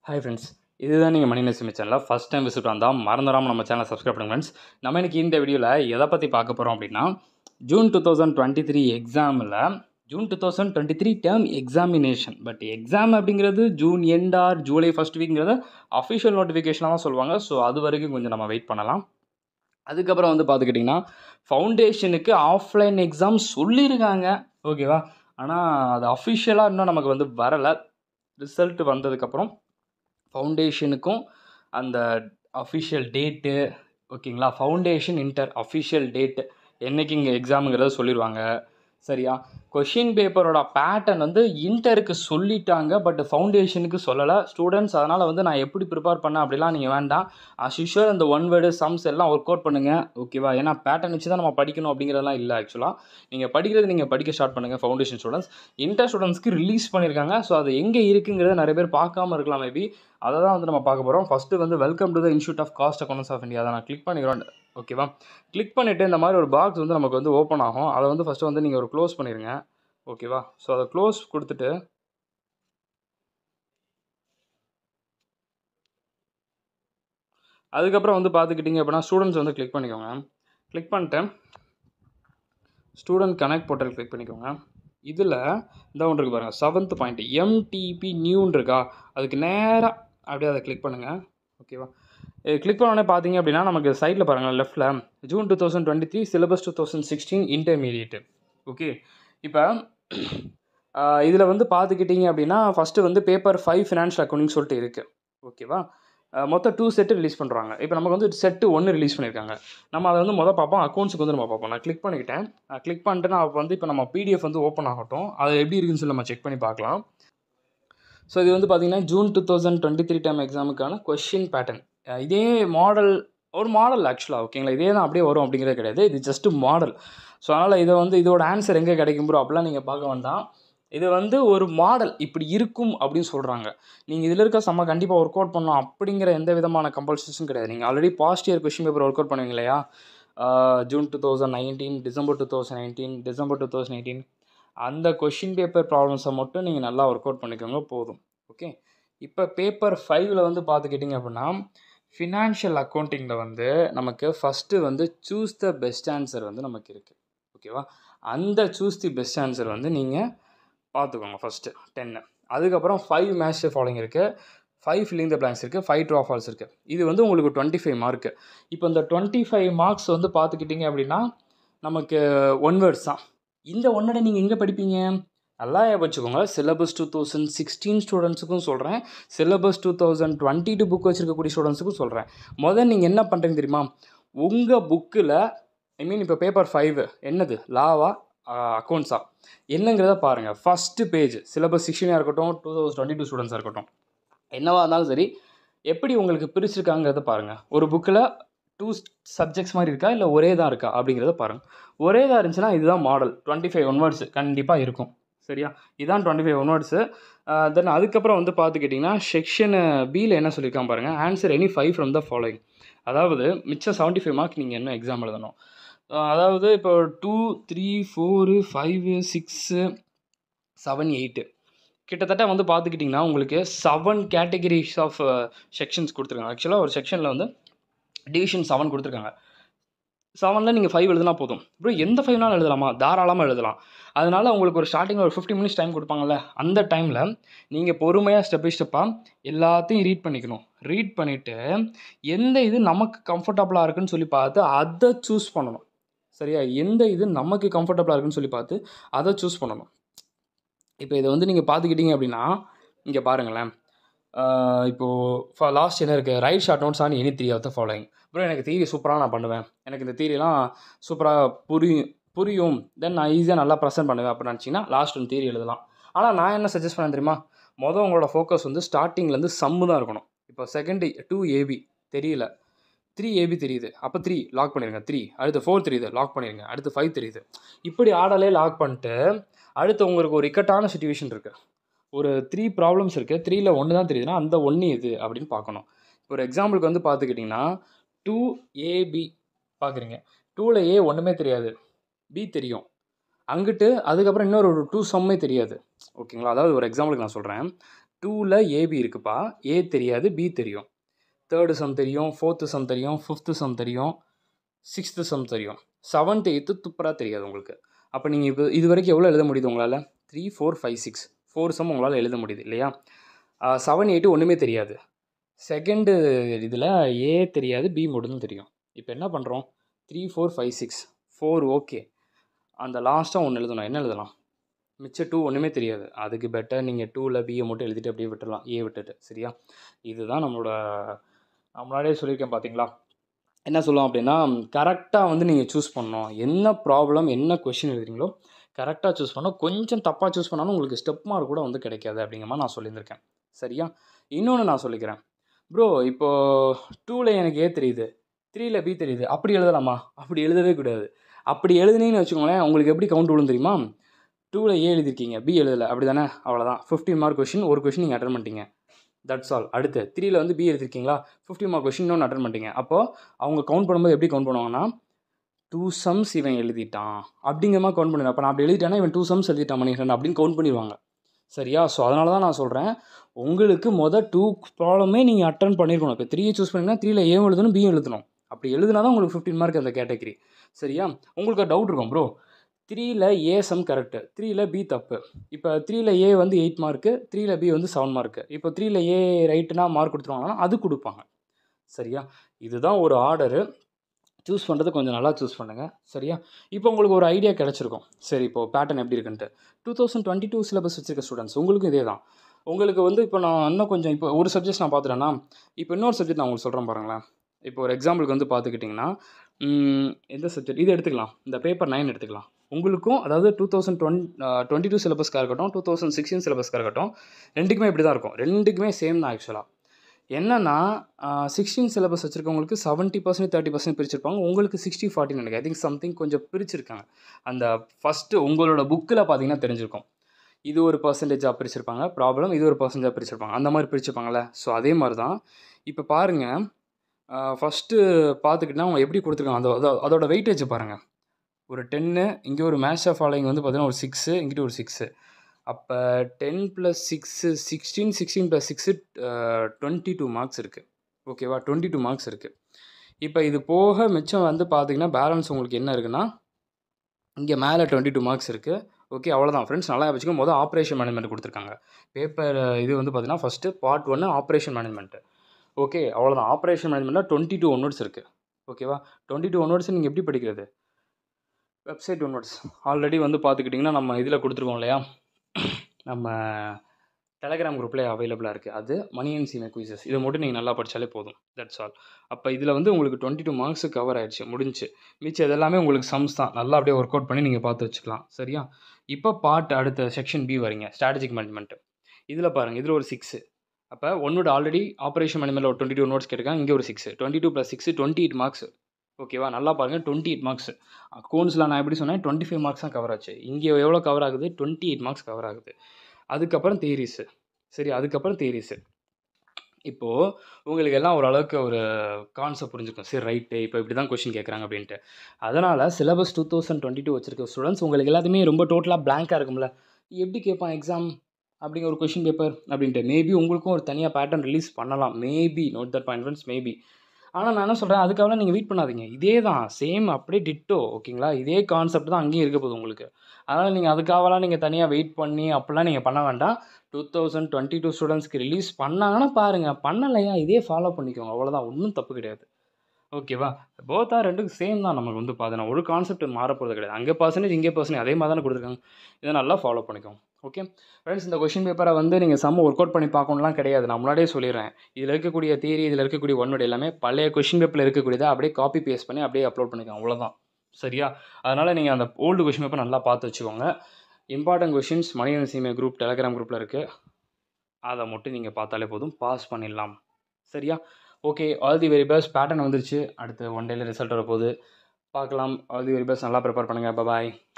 hi friends இதுதான் நீங்கள் மணி நெசிமி சேனலில் ஃபஸ்ட் டைம் விசிட் வந்தால் மறந்துடாமல் நம்ம சேனலை சப்ஸ்கிரைப் பண்ணுங்க ஃப்ரெண்ட்ஸ் நம்ம இன்னைக்கு இந்த வீடியோவில் எதை பற்றி பார்க்க போகிறோம் அப்படின்னா June two thousand twenty three எக்ஸாமில் June two thousand twenty three term examination but exam அப்படிங்கிறது June end or July first வீக்ங்கிறத அஃபிஷியல் நோட்டிஃபிகேஷனாக தான் சொல்லுவாங்க ஸோ அது வரைக்கும் கொஞ்சம் நம்ம வெயிட் பண்ணலாம் அதுக்கப்புறம் வந்து பார்த்துக்கிட்டிங்கன்னா ஃபவுண்டேஷனுக்கு ஆஃப்லைன் எக்ஸாம் சொல்லியிருக்காங்க ஓகேவா ஆனால் அது அஃபிஷியலாக இன்னும் நமக்கு வந்து வரலை ரிசல்ட் வந்ததுக்கப்புறம் ஃபவுண்டேஷனுக்கும் அந்த அஃபிஷியல் டேட்டு ஓகேங்களா ஃபவுண்டேஷன் இன்டர் அஃபிஷியல் டேட்டு என்றைக்கு இங்கே எக்ஸாமுங்கிறத சொல்லிடுவாங்க சரியா கொஷின் பேப்பரோட பேட்டர்ன் வந்து இன்டருக்கு சொல்லிட்டாங்க பட் ஃபவுண்டேஷனுக்கு சொல்லலை ஸ்டூடெண்ட்ஸ் அதனால் வந்து நான் எப்படி ப்ரிப்பேர் பண்ணேன் அப்படிலாம் நீங்கள் வேண்டாம் அஸ் யூஷுவல் அந்த ஒன் வேர்டு சம்ஸ் எல்லாம் ஒர்க் அவுட் பண்ணுங்கள் ஓகேவா ஏன்னா பேட்டர்ன் வச்சு தான் நம்ம படிக்கணும் அப்படிங்கிறதெல்லாம் இல்லை ஆக்சுவலாக நீங்கள் படிக்கிறது நீங்கள் படிக்க ஸ்டார்ட் பண்ணுங்கள் ஃபவுண்டேஷன் ஸ்டூடெண்ட்ஸ் இன்டர் ஸ்டூடெண்ட்ஸ்க்கு ரிலீஸ் பண்ணியிருக்காங்க ஸோ அது எங்கே இருக்குங்கிறத நிறைய பேர் பார்க்காம இருக்கலாம் மேபி அதை தான் வந்து நம்ம பார்க்க போகிறோம் ஃபஸ்ட்டு வந்து welcome to the institute of cost accounts of India அதை நான் கிளிக் பண்ணிக்கிறோம் ஓகேவா கிளிக் பண்ணிவிட்டு இந்த மாதிரி ஒரு பாக்ஸ் வந்து நமக்கு வந்து ஓப்பன் ஆகும் அதை வந்து ஃபஸ்ட்டு வந்து நீங்கள் ஒரு க்ளோஸ் பண்ணிடுங்க ஓகேவா ஸோ அதை க்ளோஸ் கொடுத்துட்டு அதுக்கப்புறம் வந்து பார்த்துக்கிட்டிங்க அப்படின்னா ஸ்டூடெண்ட்ஸ் வந்து கிளிக் பண்ணிக்கோங்க கிளிக் பண்ணிட்டு ஸ்டூடெண்ட் கனெக்ட் போர்ட்டல் கிளிக் பண்ணிக்கோங்க இதில் இந்த ஒன்று இருக்குது பாருங்கள் செவன்த் பாயிண்ட் எம்டிபி நியூன்னு இருக்கா அதுக்கு நேராக அப்படியே அதை கிளிக் பண்ணுங்கள் ஓகேவா கிளிக் பண்ணோடனே பார்த்தீங்க அப்படின்னா நமக்கு சைடில் பாருங்கள் லெஃப்ட்டில் June two thousand twenty three syllabus two thousand sixteen intermediate okay இப்போ இதில் வந்து பார்த்துக்கிட்டிங்க அப்படின்னா ஃபஸ்ட்டு வந்து பேப்பர் ஃபைவ் ஃபினான்ஷியல் அக்கௌண்டிங் சொல்லிட்டு இருக்குது ஓகேவா மொத்தம் டூ செட்டு ரிலீஸ் பண்ணுறாங்க இப்போ நமக்கு வந்து செட்டு ஒன்று ரிலீஸ் பண்ணியிருக்காங்க நம்ம அதை வந்து மொதல் பார்ப்போம் அக்கௌண்ட்ஸுக்கு வந்து நம்ம பார்ப்போம் நான் கிளிக் பண்ணிக்கிட்டேன் கிளிக் பண்ணிட்டு நான் வந்து இப்போ நம்ம பிடிஎஃப் வந்து ஓப்பன் ஆகட்டும் அது எப்படி இருக்குன்னு சொல்லி நம்ம செக் பண்ணி பார்க்கலாம் ஸோ இது வந்து பார்த்திங்கன்னா June two thousand twenty three time எக்ஸாமுக்கான கொஷின் பேட்டர்ன் இதே மாடல் ஒரு மாடல் ஆக்சுவலாக ஓகேங்களா இதே தான் அப்படியே வரும் அப்படிங்கிறது கிடையாது இது ஜஸ்ட்டு மாடல் ஸோ அதனால் இதை வந்து இதோட ஆன்சர் எங்கே கிடைக்கும் ப்ரோ அப்படிலாம் நீங்கள் பார்க்க வேண்டாம் இது வந்து ஒரு மாடல் இப்படி இருக்கும் அப்படின்னு சொல்கிறாங்க நீங்கள் இதில் இருக்க செம்ம கண்டிப்பாக ஒர்க் அவுட் பண்ணணும் அப்படிங்கிற எந்த விதமான கம்பல்சேஷன் கிடையாது நீங்கள் already past year question paper work out பண்ணுவீங்க இல்லையா June two thousand nineteen December two thousand nineteen December two thousand eighteen அந்த கொஷின் பேப்பர் ப்ராப்ளம்ஸை மட்டும் நீங்கள் நல்லா ஒர்க் அவுட் பண்ணிக்கோங்க போதும் ஓகே இப்போ பேப்பர் ஃபைவ்ல வந்து பார்த்துக்கிட்டிங்க அப்படின்னா ஃபினான்ஷியல் அக்கௌண்டிங்கில் வந்து நமக்கு ஃபஸ்ட்டு வந்து சூஸ் த பெஸ்ட் ஆன்சர் வந்து நமக்கு இருக்குது ஓகேவா அந்த சூஸ் தி பெஸ்ட் ஆன்சர் வந்து நீங்கள் பார்த்துக்கோங்க ஃபஸ்ட்டு டென்னு அதுக்கப்புறம் ஃபைவ் மேட்ச் ஃபாலோயிங் இருக்குது ஃபைவ் ஃபில்லிங் த பிளான்ஸ் இருக்குது ஃபைவ் ட்ரா ஃபால்ஸ் இருக்குது இது வந்து உங்களுக்கு டுவெண்ட்டி ஃபைவ் மார்க்கு இப்போ இந்த டுவெண்ட்டி ஃபைவ் மார்க்ஸ் வந்து பார்த்துக்கிட்டிங்க அப்படின்னா நமக்கு ஒன் வேர்ட்ஸ் தான் இந்த ஒன்னடை நீங்கள் எங்கே படிப்பீங்க நல்லா வச்சுக்கோங்க சிலபஸ் டூ தௌசண்ட் சிக்ஸ்டீன் ஸ்டூடெண்ட்ஸுக்கும் சொல்கிறேன் syllabus two thousand twenty two book வச்சுருக்கக்கூடிய ஸ்டூடெண்ட்ஸுக்கும் சொல்கிறேன் முதல் நீங்கள் என்ன பண்ணுறீங்க தெரியுமா உங்கள் புக்கில் ஐ மீன் இப்போ பேப்பர் ஃபைவ் என்னது லாவா அக்கௌண்ட்ஸா என்னங்கிறத பாருங்கள் ஃபஸ்ட்டு பேஜ் சிலபஸ் சிக்ஸ்டீனாக இருக்கட்டும் டூ தௌசண்ட் டுவெண்ட்டி டூ ஸ்டூடெண்ட்ஸாக இருக்கட்டும் என்னவா இருந்தாலும் சரி எப்படி உங்களுக்கு பிரிச்சிருக்காங்கிறத பாருங்கள் ஒரு புக்கில் டூ சப்ஜெக்ட்ஸ் மாதிரி இருக்கா இல்லை ஒரே தான் இருக்கா அப்படிங்கிறத பாருங்கள் ஒரே தான் இருந்துச்சுன்னா இதுதான் மாடல் டுவெண்ட்டி ஃபைவ் ஒன்வர்ட்ஸ் கண்டிப்பாக இருக்கும் சரியா இதுதான் டுவெண்ட்டி ஃபைவ் ஒன்வர்ட்ஸு தென் அதுக்கப்புறம் வந்து பார்த்துக்கிட்டிங்கன்னா செக்ஷன் பியில் என்ன சொல்லியிருக்கான் பாருங்கள் answer any five from the following அதாவது மிச்சம் செவன்ட்டி ஃபைவ் மார்க் நீங்கள் என்ன எக்ஸாம் எழுதணும் அதாவது இப்போ two three four five six seven eight கிட்டத்தட்ட வந்து பார்த்துக்கிட்டிங்கன்னா உங்களுக்கு செவன் கேட்டகரிஸ் ஆஃப் செக்ஷன்ஸ் கொடுத்துருக்காங்க ஆக்சுவலாக ஒரு செக்ஷனில் வந்து டிவிஷன் செவன் கொடுத்துருக்காங்க செவனில் நீங்கள் ஃபைவ் எழுதினா போதும் ப்ரோ எந்த ஃபைவ்னாலும் எழுதலாமா தாராளமாக எழுதலாம் அதனால் உங்களுக்கு ஒரு ஸ்டார்டிங்கில் ஒரு ஃபிஃப்டி மினிட்ஸ் டைம் கொடுப்பாங்கல்ல அந்த டைமில் நீங்கள் பொறுமையாக ஸ்டெப் பை ஸ்டெப்பாக எல்லாத்தையும் ரீட் பண்ணிக்கணும் ரீட் பண்ணிவிட்டு எந்த இது நமக்கு கம்ஃபர்டபுளாக இருக்குன்னு சொல்லி பார்த்து அதை சூஸ் பண்ணணும் சரியா எந்த இது நமக்கு கம்ஃபர்டபுளாக இருக்குன்னு சொல்லி பார்த்து அதை சூஸ் பண்ணணும் இப்போ இதை வந்து நீங்கள் பார்த்துக்கிட்டிங்க அப்படின்னா இங்கே பாருங்களேன் இப்போது லாஸ்ட் என்ன இருக்குது write short notes on any three of the following bro எனக்கு தீரி சூப்பராக நான் பண்ணுவேன் எனக்கு இந்த தீரியெலாம் சூப்பராக புரியும் புரியும் தென் நான் ஈஸியாக நல்லா ப்ரெசென்ட் பண்ணுவேன் அப்படின்னு நினச்சிங்கன்னா லாஸ்ட் ஒன் தீரி எழுதலாம் ஆனால் நான் என்ன சஜஸ்ட் பண்ணேன் தெரியுமா மொதல் உங்களோட ஃபோக்கஸ் வந்து ஸ்டார்டிங்லேருந்து சம்மு தான் இருக்கணும் இப்போ செகண்ட் டூ ஏபி தெரியல த்ரீ ஏபி தெரியுது அப்போ த்ரீ லாக் பண்ணிடுங்க த்ரீ அடுத்து ஃபோர் தெரியுது லாக் பண்ணிடுங்க அடுத்து ஃபைவ் தெரியுது இப்படி ஆர்டர்லேயே லாக் பண்ணிட்டு அடுத்து உங்களுக்கு ஒரு இக்கட்டான சுச்சுவேஷன் இருக்குது ஒரு த்ரீ ப்ராப்ளம்ஸ் இருக்குது த்ரீயில் ஒன்று தான் தெரியுதுன்னா அந்த ஒன்று இது அப்படின்னு பார்க்கணும் இப்போ ஒரு எக்ஸாம்பிளுக்கு வந்து பார்த்துக்கிட்டிங்கன்னா டூ ஏபி பார்க்குறீங்க டூவில் ஏ ஒன்றுமே தெரியாது பி தெரியும் அங்கிட்டு அதுக்கப்புறம் இன்னொரு ஒரு டூ சம்மே தெரியாது ஓகேங்களா அதாவது ஒரு எக்ஸாம்பிளுக்கு நான் சொல்கிறேன் டூவில் ஏபி இருக்குப்பா ஏ தெரியாது பி தெரியும் தேர்டு சம் தெரியும் ஃபோர்த்து சம் தெரியும் ஃபிஃப்த்து சம் தெரியும் சிக்ஸ்த்து சம் தெரியும் செவன்த் எய்த்து துப்பராக தெரியாது உங்களுக்கு அப்போ நீங்கள் இப்போ இது வரைக்கும் எவ்வளோ எழுத முடியுது உங்களால் three four five six four sum உங்களால் எழுத முடியுது இல்லையா செவன் எயிட்டு ஒன்றுமே தெரியாது செகண்டு இதில் ஏ தெரியாது பி மட்டும்தான் தெரியும் இப்போ என்ன பண்ணுறோம் three four five six four okay அந்த லாஸ்ட்டாக ஒன்று எழுதணும் என்ன எழுதலாம் மிச்சம் டூ ஒன்றுமே தெரியாது அதுக்கு பெட்டர் நீங்கள் டூவில் பிஏ மட்டும் எழுதிட்டு அப்படியே விட்டுடலாம் ஏ விட்டுட்டு சரியா இதுதான் நம்மளோட நான் முன்னாடியே சொல்லியிருக்கேன் பார்த்தீங்களா என்ன சொல்லுவோம் அப்படின்னா கரெக்டாக வந்து நீங்கள் சூஸ் பண்ணணும் என்ன ப்ராப்ளம் என்ன கொஷின் எழுதுறீங்களோ கரெக்டாக சூஸ் பண்ணணும் கொஞ்சம் தப்பாக சூஸ் பண்ணாலும் உங்களுக்கு ஸ்டெப் மார்க் கூட வந்து கிடைக்காது அப்படிங்கிற மாதிரி நான் சொல்லியிருந்திருக்கேன் சரியா இன்னொன்று நான் சொல்லிக்கிறேன் ப்ரோ இப்போது டூவில் எனக்கு ஏ தெரியுது த்ரீயில் பி தெரியுது அப்படி எழுதலாமா அப்படி எழுதவே கூடாது அப்படி எழுதுனீங்கன்னு வச்சுக்கோங்களேன் உங்களுக்கு எப்படி கவுண்ட் விழும் தெரியுமா டூவில் ஏ எழுதிருக்கீங்க பி எழுதலை அப்படி தானே அவ்வளோதான் ஃபிஃப்டின் மார்க் கொஷின் ஒரு கொஷின் நீங்கள் அட்டன் பண்ணிட்டீங்க தட்ஸ் ஆல் அடுத்து த்ரீயில் வந்து பி எழுதிருக்கீங்களா ஃபிஃப்டி மார்க் கொஷின் இன்னொன்று அட்டன் பண்ணிட்டீங்க அப்போது அவங்க கவுண்ட் பண்ணும்போது எப்படி கவுண்ட் பண்ணுவாங்கன்னா டூ சம்ஸ் இவன் எழுதிட்டான் அப்படிங்கிற மாதிரி கவுண்ட் பண்ணுவேன் அப்போ நான் அப்படி எழுதிட்டானா இவன் டூ சம்ஸ் எழுதிட்டான் மணிகண்டன் அப்படின்னு கவுண்ட் பண்ணிடுவாங்க சரியா ஸோ அதனால தான் நான் சொல்கிறேன் உங்களுக்கு மொதல் டூ ப்ராப்ளமே நீங்கள் அட்டன் பண்ணியிருக்கணும் இப்போ த்ரீயை சூஸ் பண்ணிங்கன்னா த்ரீயில் ஏ எழுதணும் பியும் எழுதணும் அப்படி எழுதுனா தான் உங்களுக்கு ஃபிஃப்டின் மார்க் அந்த கேட்டகரி சரியா உங்களுக்கு டவுட் இருக்கும் ப்ரோ த்ரீயில் ஏ சம் கரெக்டு த்ரீயில் பி தப்பு இப்போ த்ரீயில் ஏ வந்து எயிட் மார்க்கு த்ரீயில் பி வந்து செவன் மார்க்கு இப்போ த்ரீயில் ஏ ரைட்டுனா மார்க் கொடுத்துருவாங்கன்னா அது கொடுப்பாங்க சரியா இதுதான் ஒரு ஆர்டரு சூஸ் பண்ணுறது கொஞ்சம் நல்லா சூஸ் பண்ணுங்கள் சரியா இப்போ உங்களுக்கு ஒரு ஐடியா கிடச்சிருக்கும் சரி இப்போ பேட்டர்ன் எப்படி இருக்குன்ட்டு two thousand twenty two syllabus வச்சிருக்க ஸ்டூடெண்ட்ஸ் உங்களுக்கும் இதே தான் உங்களுக்கு வந்து இப்போ நான் இன்னும் கொஞ்சம் இப்போ ஒரு சப்ஜெக்ட் நான் பார்த்துட்டேன்னா இப்போ இன்னொரு சப்ஜெக்ட் நான் உங்களுக்கு சொல்கிறேன் பாருங்களேன் இப்போ ஒரு எக்ஸாம்பிளுக்கு வந்து பார்த்துக்கிட்டிங்கன்னா ம், எந்த சப்ஜெக்ட் இது எடுத்துக்கலாம் இந்த பேப்பர் நைன் எடுத்துக்கலாம் உங்களுக்கும் அதாவது two thousand twenty twenty two சிலபஸ்க்காக இருக்கட்டும் டூ தௌசண்ட் சிக்ஸ்டீன் சிலபஸ்க்காக இருக்கட்டும் ரெண்டுக்குமே இப்படி தான் இருக்கும் ரெண்டுக்குமே சேம் தான் ஆக்சுவலாக என்னன்னா சிக்ஸ்டீன் சிலபஸ் வச்சுருக்கவங்களுக்கு செவன்ட்டி பர்சன்ட் தேர்ட்டி பர்சன்ட் பிரிச்சிருப்பாங்க உங்களுக்கு சிக்ஸ்டி ஃபார்ட்டின்னு நினைக்கிறேன் ஐ திங்க் சம்திங் கொஞ்சம் பிரிச்சிருக்காங்க அந்த ஃபஸ்ட்டு உங்களோட புக்கில் பார்த்தீங்கன்னா தெரிஞ்சிருக்கும் இது ஒரு பர்சன்டேஜாக பிரிச்சிருப்பாங்க ப்ராப்ளம் இது ஒரு பர்சன்டேஜாக பிரிச்சிருப்பாங்க அந்த மாதிரி பிரிச்சிருப்பாங்கல்ல ஸோ அதே மாதிரி தான் இப்போ பாருங்கள் ஃபஸ்ட்டு பார்த்துக்கிட்டிங்கன்னா அவங்க எப்படி கொடுத்துருக்காங்க அந்த அதோ- அதோட வெயிட்டேஜ் பாருங்கள் ஒரு டென்னு இங்கே ஒரு மேட்ச் ஆஃப் ஃபாலோயிங் வந்து பார்த்தீங்கன்னா ஒரு சிக்ஸு இங்கிட்ட ஒரு சிக்ஸு அப்போ ten plus six sixteen sixteen plus six twenty two marks இருக்குது ஓகேவா டுவெண்ட்டி டூ மார்க்ஸ் இருக்குது இப்போ இது போக மிச்சம் வந்து பார்த்தீங்கன்னா பேலன்ஸ் உங்களுக்கு என்ன இருக்குன்னா இங்கே மேலே டுவெண்ட்டி டூ மார்க்ஸ் இருக்குது ஓகே அவ்வளோதான் ஃப்ரெண்ட்ஸ் நல்லா வச்சுக்கோ மொதல் ஆப்ரேஷன் மேனேஜ்மெண்ட் கொடுத்துருக்காங்க பேப்பர் இது வந்து பார்த்தீங்கன்னா ஃபஸ்ட்டு பார்ட் ஒன்று ஆப்ரேஷன் மேனேஜ்மெண்ட்டு ஓகே அவ்வளோதான் ஆப்ரேஷன் மேனேஜ்மெண்ட்டில் டுவெண்ட்டி டூ ஒன்வர்ட்ஸ் இருக்குது ஓகேவா டுவெண்ட்டி டூ ஒன்வர்ட்ஸ் நீங்கள் எப்படி படிக்கிறது வெப்சைட் ஒன்வர்ட்ஸ் ஆல்ரெடி வந்து பார்த்துக்கிட்டிங்கன்னா நம்ம இதில் கொடுத்துருக்கோம் இல்லையா நம்ம டெலகிராம் குரூப்லேயே அவைலபிளாக இருக்குது அது மணி அண்ட் சீன குயிசஸ் இதை மட்டும் நீங்கள் நல்லா படித்தாலே போதும் தட்ஸ் ஆல் அப்போ இதில் வந்து உங்களுக்கு டுவெண்ட்டி டூ மார்க்ஸ் கவர் ஆயிடுச்சு முடிஞ்சு மிச்சம் இதெல்லாமே உங்களுக்கு சம்ஸ் தான் நல்லா அப்படியே ஒர்க் அவுட் பண்ணி நீங்கள் பார்த்து வச்சுக்கலாம் சரியா இப்போ பார்ட் அடுத்த செக்ஷன் பி வரீங்க ஸ்ட்ராட்டஜிக் மேனேஜ்மெண்ட் இதில் பாருங்கள் இதில் ஒரு சிக்ஸு அப்போ ஒன்னோட ஆல்ரெடி ஆப்ரேஷன் மேனேஜ்மெண்ட்டில் ஒரு டுவெண்ட்டி டூ நோட்ஸ் கேட்டிருக்காங்க இங்கே ஒரு six twenty two plus six twenty eight marks ஓகேவா நல்லா பாருங்கள் டுவெண்ட்டி எயிட் மார்க்ஸ் அக்கௌண்ட்ஸில் நான் எப்படி சொன்னேன் டுவெண்ட்டி ஃபைவ் மார்க்ஸ் தான் கவர் ஆச்சு இங்கே எவ்வளோ கவர் ஆகுது டுவெண்ட்டி எயிட் மார்க்ஸ் கவர் ஆகுது அதுக்கப்புறம் தியரிஸு சரி அதுக்கப்புறம் தியரிஸு இப்போது உங்களுக்கு எல்லாம் ஓரளவுக்கு ஒரு கான்செப்ட் புரிஞ்சுக்கும் சரி ரைட்டு இப்போ இப்படி தான் கொஷின் கேட்குறாங்க அப்படின்ட்டு அதனால் syllabus two thousand twenty two வச்சிருக்க ஸ்டூடெண்ட்ஸ் உங்களுக்கு எல்லாத்தையுமே ரொம்ப டோட்டலாக blank-ஆ இருக்கும்ல எப்படி கேட்பான் எக்ஸாம் அப்படிங்கிற ஒரு கொஷின் பேப்பர் அப்படின்ட்டு மேபி உங்களுக்கும் ஒரு தனியாக பேட்டர்ன் ரிலீஸ் பண்ணலாம் maybe note that point friends maybe ஆனால் நான் என்ன சொல்கிறேன் அதுக்காக நீங்கள் வெயிட் பண்ணாதீங்க இதே தான் சேம் அப்படியே டிட்டோ ஓகேங்களா இதே கான்செப்ட் தான் அங்கேயும் இருக்க போகுது உங்களுக்கு அதனால் நீங்கள் அதுக்காகலாம் நீங்கள் தனியாக வெயிட் பண்ணி அப்படிலாம் நீங்கள் பண்ண வேண்டாம் டூ தௌசண்ட் டுவெண்ட்டி டூ ஸ்டூடெண்ட்ஸ்க்கு ரிலீஸ் பண்ணாங்கன்னா பாருங்கள் பண்ணலையா இதே ஃபாலோ பண்ணிக்கோங்க அவ்வளோதான் ஒன்றும் தப்பு கிடையாது ஓகேவா போத்தா ரெண்டுக்கும் சேம் தான் நமக்கு வந்து பார்த்தீங்கன்னா ஒரு கான்செப்ட் மாற போகிறது கிடையாது அங்கே பர்சன்டேஜ் இங்கே பர்சன்டேஜ் அதே மாதிரி தானே கொடுத்துருக்காங்க இதை நல்லா ஃபாலோ பண்ணிக்கோங்க ஓகே ஃப்ரெண்ட்ஸ் இந்த கொஷின் பேப்பரை வந்து நீங்கள் செம்ம ஒர்க் அவுட் பண்ணி பார்க்கணும்லாம் கிடையாது நான் முன்னாடியே சொல்லிடுறேன் இதில் இருக்கக்கூடிய தியரி இதில் இருக்கக்கூடிய ஒன்னோட எல்லாமே பழைய கொஷின் பேப்பரில் இருக்கக்கூடியதை அப்படியே காப்பி பேஸ்ட் பண்ணி அப்படியே அப்லோட் பண்ணிக்கோங்க அவ்வளோதான் சரியா அதனால் நீங்கள் அந்த ஓல்டு கொஷின் பேப்பர் நல்லா பார்த்து வச்சுக்கோங்க இம்பார்ட்டன்ட் கொஷின்ஸ் மணியன் சீமே குரூப் டெலகிராம் குரூப்பில் இருக்குது அதை மட்டும் நீங்கள் பார்த்தாலே போதும் பாஸ் பண்ணிடலாம் சரியா okay all the very best pattern வந்துருச்சு அடுத்து ஒன் டேல ரிசல்ட் வரப்போகுது பார்க்கலாம் ஆல் தி வெரி பெஸ்ட் நல்லா ப்ரிப்பேர் பண்ணுங்கள் பாய்